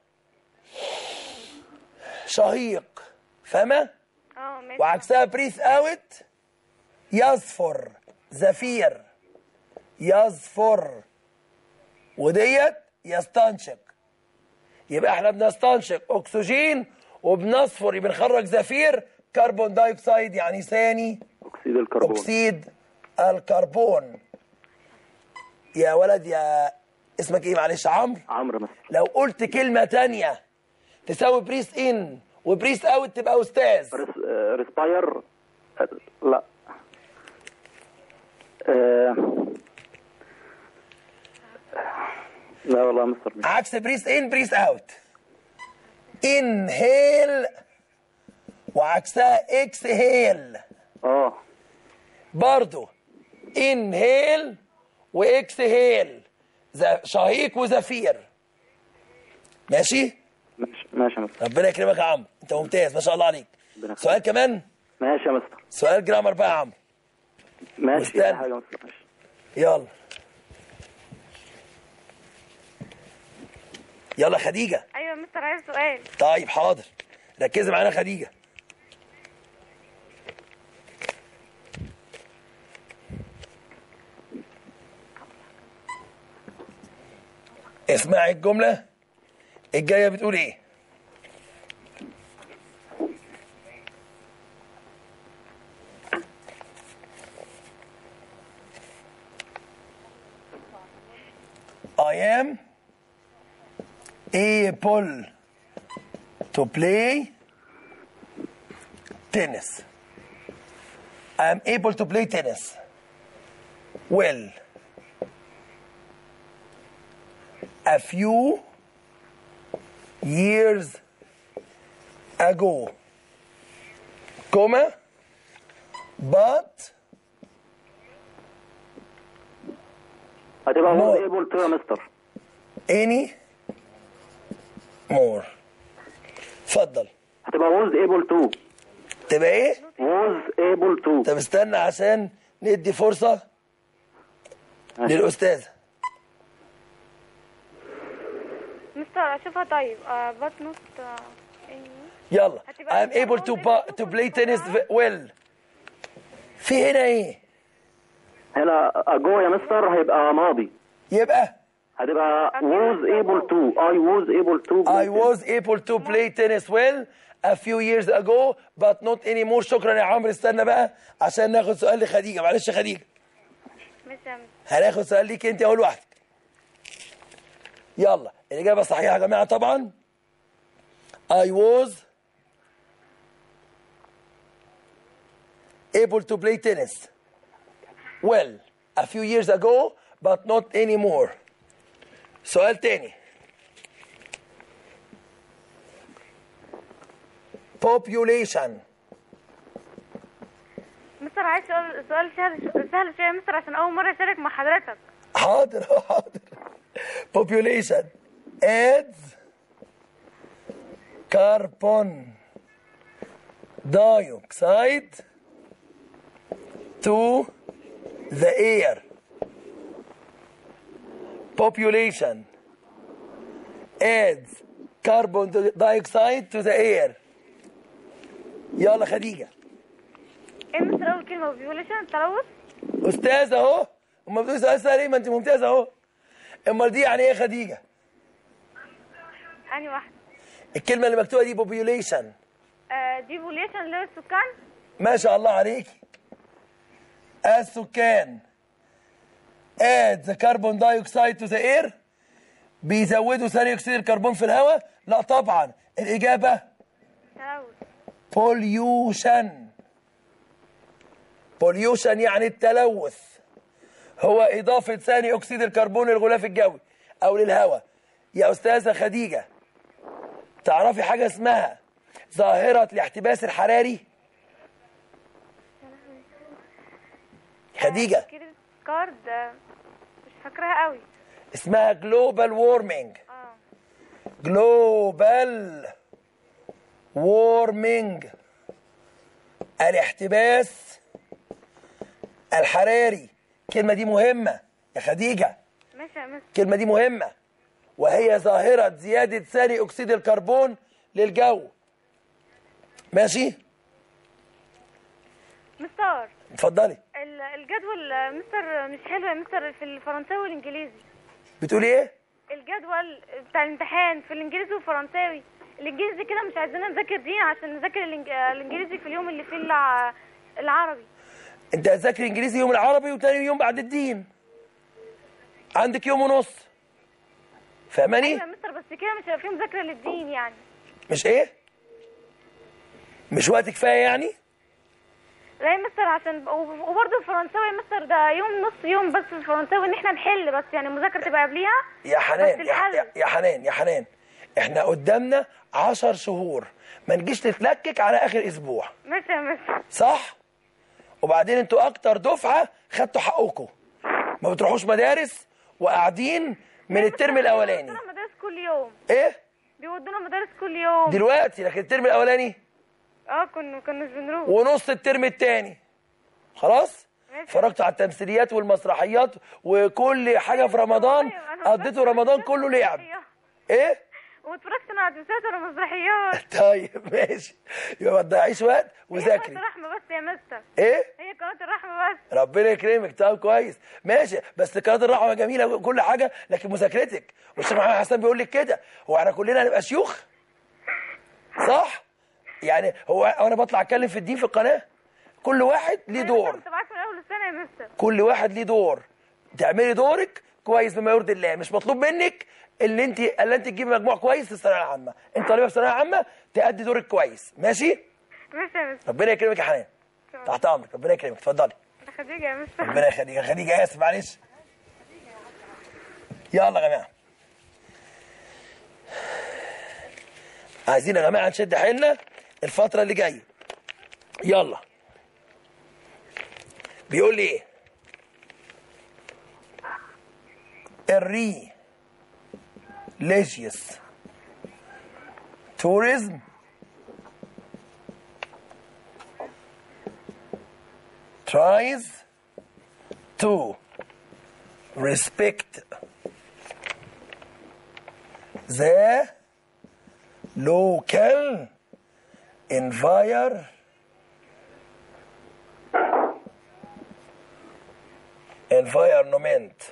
شهيق فاهمة؟ اه ماشي وعكسها بريث اوت يصفر زفير يصفر وديت يستنشق يبقى احنا بنستنشق اكسجين وبنصفر بنخرج زفير كربون دايوكسيد يعني ثاني أكسيد الكربون اكسيد الكربون يا ولد يا اسمك ايه معلش عمرو عمرو مصر لو قلت كلمة تانية تساوي بريس ان وبريس اوت تبقى استاذ ريس... آه، ريسباير آه، لا آه، لا والله مصر مش عكس بريس ان بريس اوت انهيل وعكسها اكسهيل اه برضو انهيل واكسهيل ز- شهيق وزفير ماشي ماشي ماشي يا مصر ربنا يكرمك يا عمرو انت ممتاز ما شاء الله عليك ربنا يخليك. سؤال كمان ماشي يا مصر سؤال جرامر بقى يا عمرو ماشي واستنى. أي حاجة يا مصر ماشي يلا يلا خديجة أيوة يا مستر عايز سؤال طيب حاضر ركزي معانا خديجة اسمعي الجملة الجاية بتقول ايه I am able to play tennis. I am able to play tennis. Well, a few years ago, comma, but هتبقى No. was able to يا مستر any more. اتفضل هتبقى was able to تبقى ايه؟ was able to طب استنى عشان ندي فرصة ماشي. للأستاذة مستر أشوفها طيب آه but not آه إيه؟ يلا هتبقى I'm able to pa- to play tennis ve- well في هنا ايه هنا ago يا مستر هيبقى ماضي يبقى هتبقى was able to I was able to I was able to play tennis well a few years ago but not anymore شكرا يا عمرو استنى بقى عشان ناخد سؤال لخديجة معلش يا خديجة ماشي يا مستر هناخد سؤال ليك انت اول واحد يلا الإجابة صحيحة يا جماعة طبعا I was able to play tennis well a few years ago but not anymore سؤال تاني population مستر عايز سؤال سؤال سهل سهل شوية يا مستر عشان أول مرة أشارك مع حضرتك حاضر حاضر حاضر population adds carbon dioxide to the air population adds carbon dioxide to the air يلا خديجة ايه مستر اول كلمه بيوليشن تلوث أستاذ أهو أما بتقولي سؤال سهل إيه ما أنت ممتازة أهو أمال دي يعني إيه خديجة اني واحده الكلمة اللي مكتوبة دي population آه دي بوليشن اللي هو السكان ما شاء الله عليك السكان add the carbon dioxide to the air بيزودوا ثاني اكسيد الكربون في الهواء لا طبعا الاجابه تلوث pollution pollution يعني التلوث هو اضافه ثاني اكسيد الكربون للغلاف الجوي او للهواء يا استاذه خديجه تعرفي حاجه اسمها ظاهره الاحتباس الحراري خديجه كده كارد آه، مش فاكراها قوي اسمها جلوبال وورمينج اه جلوبال وورمينج الاحتباس الحراري الكلمة دي مهمة يا خديجة ماشي يا مستر الكلمة دي مهمة وهي ظاهرة زيادة ثاني أكسيد الكربون للجو ماشي مستر اتفضلي ال- الجدول آه، مستر مش حلو يا مستر في الفرنساوي والانجليزي بتقولي ايه الجدول بتاع الامتحان في الانجليزي والفرنساوي الانجليزي كده مش عايزين نذاكر دي عشان نذاكر الإنج- آه، الانجليزي في اليوم اللي فيه الع- العربي انت هتذاكر انجليزي يوم العربي وتاني يوم بعد الدين عندك يوم ونص فاهماني ايوه يا مستر بس كده مش هيبقى فيه مذاكره للدين يعني مش ايه مش وقت كفايه يعني لا يا مستر عشان و- وبرضه الفرنساوي يا مستر ده يوم نص يوم بس الفرنساوي ان احنا نحل بس يعني المذاكره تبقى قبليها يا حنان بس يا, الحل يا, يا حنان يا حنان احنا قدامنا عشر شهور ما نجيش نتلكك على اخر اسبوع ماشي يا مستر صح وبعدين انتوا اكتر دفعه خدتوا حقكم ما بتروحوش مدارس وقاعدين من الترم الاولاني بيودونا مدارس كل يوم ايه بيودونا مدارس كل يوم دلوقتي لكن الترم الاولاني اه كنا كناش بنروح ونص الترم الثاني خلاص ماشي. اتفرجتوا على التمثيليات والمسرحيات وكل حاجه في رمضان أيوة، أنا قضيتوا اتفرجت رمضان على كله لعب مسرحيات. ايه واتفرجت انا على مسلسل ومسرحيات طيب ماشي يبقى ما تضيعيش وقت هي وذاكري قناة الرحمة بس يا مستر ايه هي قناة الرحمة بس ربنا يكرمك طب كويس ماشي بس قناه الرحمه جميله وكل حاجه لكن مذاكرتك والشيخ محمد حسن بيقول لك كده هو احنا كلنا هنبقى شيوخ صح يعني هو انا بطلع اتكلم في الدين في القناه كل واحد ليه دور كنت معاك من اول السنة يا مستر كل واحد ليه دور تعملي دورك كويس بما يرضي الله مش مطلوب منك اللي انت اللي انت تجيبي مجموع كويس في الثانويه العامه انت طالبه في الثانويه العامه تأدي دورك كويس ماشي ماشي يا مستر ربنا يكرمك يا حنان تحت امرك ربنا يكرمك اتفضلي ده خديجة يا مستر ربنا يخليك يا خديجه اسف معلش يلا يا جماعه عايزين يا جماعه نشد حيلنا الفتره اللي جايه يلا بيقول لي ايه الري ليجيوس توريزم tries to respect the local envir environment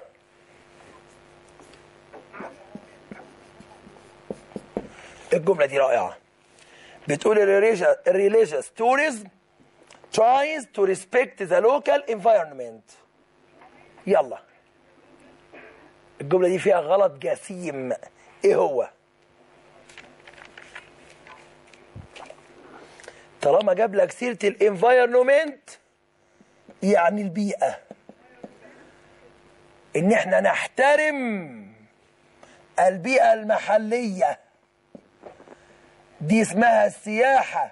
الجملة دي رائعة بتقول الريليجيوس tourism tries to respect the local environment يلا الجملة دي فيها غلط جسيم ايه هو طالما جاب لك سيرة الانفايرمنت يعني البيئة ان احنا نحترم البيئة المحلية دي اسمها السياحة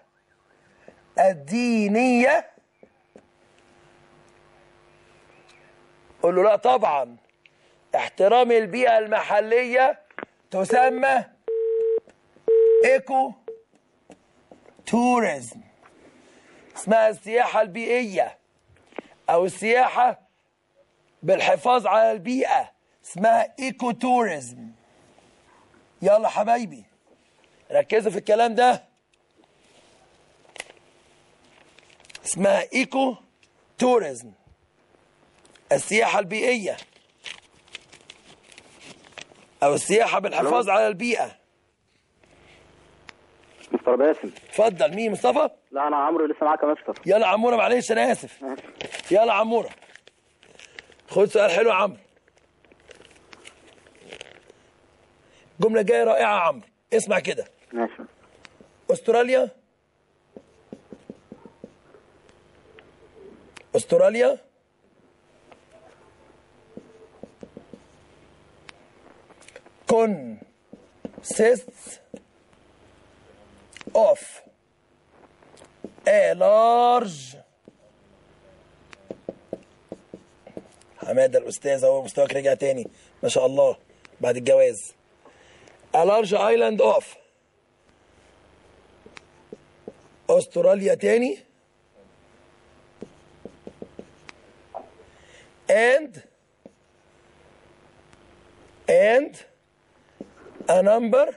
الدينية قول له لا طبعا احترام البيئة المحلية تسمى ايكو توريزم اسمها السياحة البيئية او السياحة بالحفاظ على البيئة اسمها ايكو توريزم يلا حبايبي ركزوا في الكلام ده اسمها ايكو توريزم السياحة البيئية او السياحة بالحفاظ على البيئة مستر باسم اتفضل مين مصطفى لا انا عمرو لسه معاك يا مستر يلا عمورة معلش انا اسف يلا عمورة خد سؤال حلو يا عمرو جملة جاية رائعة يا عمرو اسمع كده ماشي استراليا استراليا consists of a large حماده الاستاذ اهو مستواك رجع تاني ما شاء الله بعد الجواز a large island of استراليا تاني and and a number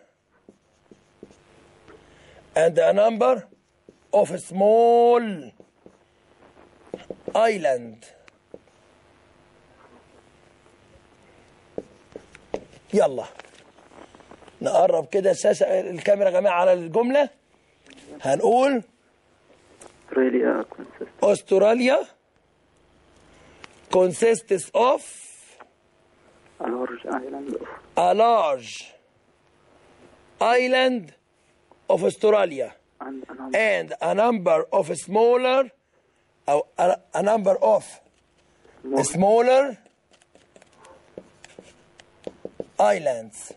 and a number of small island يلا نقرب كده الشاشة الكاميرا يا جماعة على الجملة هنقول استراليا كونسيست استراليا consists of لارج ايلاند a large island of Australia and a number of smaller أو a, a number of smaller islands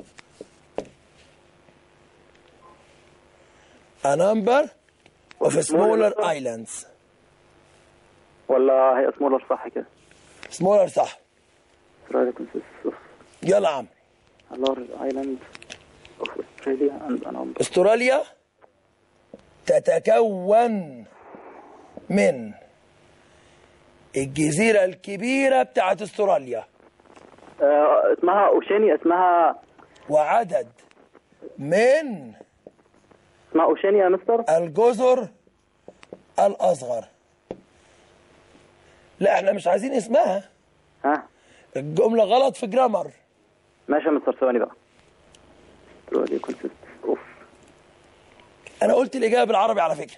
a number of smaller islands ولا هي سمولر صح كده smaller صح استراليا كونسيست اوف يلا يا عم لارج ايلاند اوف استراليا اند انا استراليا تتكون من الجزيرة الكبيرة بتاعت استراليا اسمها اوشينيا اسمها وعدد من اسمها اوشينيا يا مستر الجزر الأصغر لا احنا مش عايزين اسمها ها الجملة غلط في جرامر ماشي يا مستر ثواني بقى استراليا كونسيست اوف انا قلت الإجابة بالعربي على فكرة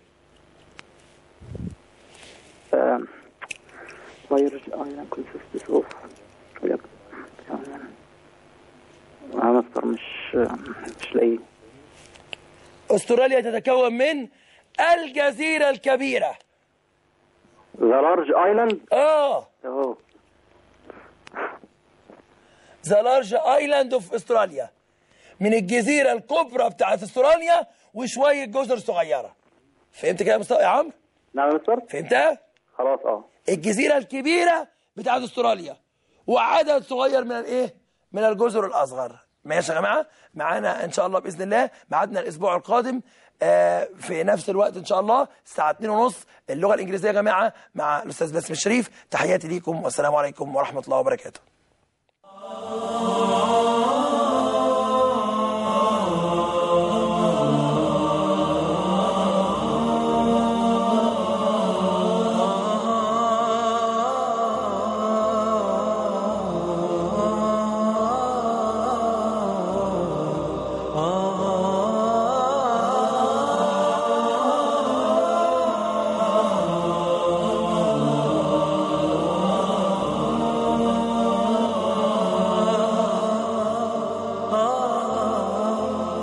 لارج ايلاند كونسيست اوف يا مستر مش مش لاقيه استراليا تتكون من الجزيرة الكبيرة ذا لارج ايلاند اه اهو ذا لارج ايلاند اوف استراليا من الجزيره الكبرى بتاعت استراليا وشويه جزر صغيره فهمت كده يا مصطفى يا عمرو نعم يا مستر فهمتها خلاص اه الجزيره الكبيره بتاعت استراليا وعدد صغير من الايه من الجزر الاصغر ماشي يا جماعه معانا ان شاء الله باذن الله ميعادنا الاسبوع القادم آه، في نفس الوقت ان شاء الله الساعه 2:30 اللغه الانجليزيه يا جماعه مع الاستاذ باسم الشريف تحياتي ليكم والسلام عليكم ورحمه الله وبركاته